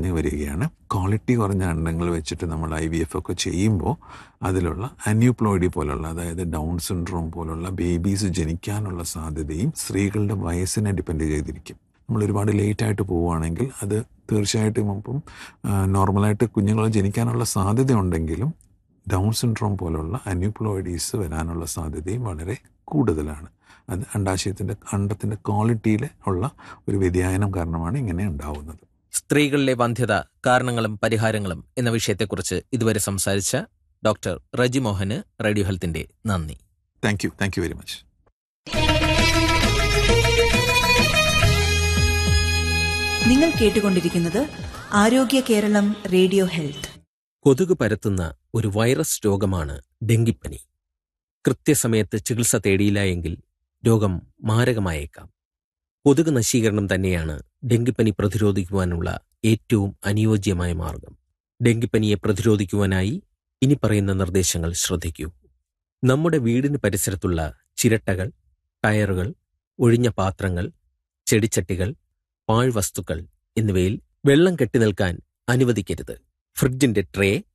കുറഞ്ഞു വരികയാണ് ക്വാളിറ്റി കുറഞ്ഞ അണ്ടങ്ങൾ വെച്ചിട്ട് നമ്മൾ ഐ വി എഫ് ഒക്കെ ചെയ്യുമ്പോൾ അതിലുള്ള അന്യൂപ്ലോയിഡി പോലുള്ള അതായത് ഡൗൺ സിൻഡ്രോം പോലുള്ള ബേബീസ് ജനിക്കാനുള്ള സാധ്യതയും സ്ത്രീകളുടെ വയസ്സിനെ ഡിപ്പെൻഡ് ചെയ്തിരിക്കും നമ്മൾ ഒരുപാട് ലേറ്റ് ആയിട്ട് പോവുകയാണെങ്കിൽ അത് തീർച്ചയായിട്ടും ഇപ്പം നോർമലായിട്ട് കുഞ്ഞുങ്ങൾ ജനിക്കാനുള്ള സാധ്യത ഉണ്ടെങ്കിലും ഡൗൺ സിൻഡ്രോം പോലുള്ള അന്യൂപ്ലോയിഡീസ് വരാനുള്ള സാധ്യതയും വളരെ കൂടുതലാണ് അത് അണ്ടാശയത്തിൻ്റെ അണ്ടത്തിൻ്റെ ക്വാളിറ്റിയിൽ ഉള്ള ഒരു വ്യതിയാനം കാരണമാണ് ഇങ്ങനെ ഉണ്ടാവുന്നത് സ്ത്രീകളിലെ വന്ധ്യത കാരണങ്ങളും പരിഹാരങ്ങളും എന്ന വിഷയത്തെക്കുറിച്ച് ഇതുവരെ സംസാരിച്ച ഡോക്ടർ റജി മോഹന് റേഡിയോ ഹെൽത്തിന്റെ നന്ദി thank you thank you very much നിങ്ങൾ കേട്ടുകൊണ്ടിരിക്കുന്നത് ആരോഗ്യ കേരളം റേഡിയോ ഹെൽത്ത് കൊതുക് പരത്തുന്ന ഒരു വൈറസ് രോഗമാണ് ഡെങ്കിപ്പനി കൃത്യസമയത്ത് ചികിത്സ തേടിയില്ല എങ്കിൽ രോഗം മാരകമായേക്കാം കൊതുക് നശീകരണം തന്നെയാണ് ഡെങ്കിപ്പനി പ്രതിരോധിക്കുവാനുള്ള ഏറ്റവും അനുയോജ്യമായ മാർഗം ഡെങ്കിപ്പനിയെ പ്രതിരോധിക്കുവാനായി ഇനി പറയുന്ന നിർദ്ദേശങ്ങൾ ശ്രദ്ധിക്കൂ നമ്മുടെ വീടിന് പരിസരത്തുള്ള ചിരട്ടകൾ ടയറുകൾ ഒഴിഞ്ഞ പാത്രങ്ങൾ ചെടിച്ചട്ടികൾ പാഴ്വസ്തുക്കൾ എന്നിവയിൽ വെള്ളം കെട്ടിനിൽക്കാൻ അനുവദിക്കരുത് ഫ്രിഡ്ജിന്റെ ട്രേ